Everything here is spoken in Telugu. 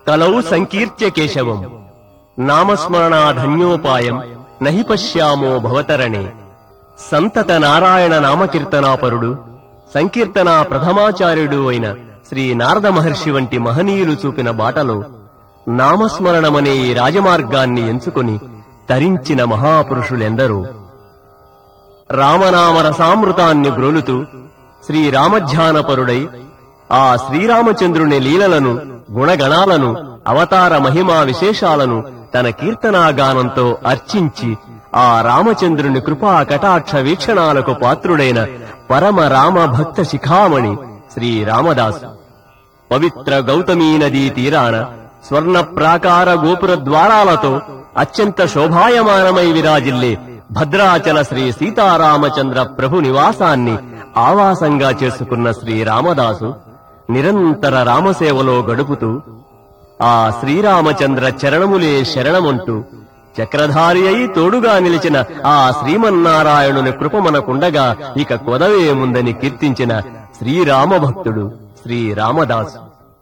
కలౌ సంకీర్త్య కేశవం నామస్మరణాధన్యోపాయం నహి పశ్యామో భవతరణే సంతత నారాయణ నామకీర్తనాపరుడు సంకీర్తన ప్రథమాచార్యుడు అయిన శ్రీ నారద మహర్షి వంటి మహనీయులు చూపిన బాటలో నామస్మరణమనే ఈ రాజమార్గాన్ని ఎంచుకుని తరించిన మహాపురుషులెందరో రామనామ రసామృతాన్ని గ్రోలుతూ శ్రీరామధ్యానపరుడై ఆ శ్రీరామచంద్రుని లీలలను గుణగణాలను అవతార మహిమా విశేషాలను తన కీర్తనాగానంతో అర్చించి ఆ రామచంద్రుని కృపా కటాక్ష వీక్షణాలకు పాత్రుడైన పరమ రామ భక్త శిఖామణి శ్రీ రామదాసు పవిత్ర గౌతమీ నదీ తీరాన స్వర్ణ ప్రాకార గోపుర ద్వారాలతో అత్యంత శోభాయమానమై విరాజిల్లే భద్రాచల శ్రీ సీతారామచంద్ర ప్రభు నివాసాన్ని ఆవాసంగా చేసుకున్న శ్రీ రామదాసు నిరంతర రామసేవలో గడుపుతూ ఆ శ్రీరామచంద్ర చరణములే శరణమంటూ చక్రధారి అయి తోడుగా నిలిచిన ఆ శ్రీమన్నారాయణుని కృప మనకుండగా ఇక కొదవేముందని కీర్తించిన శ్రీరామ భక్తుడు శ్రీ రామదాసు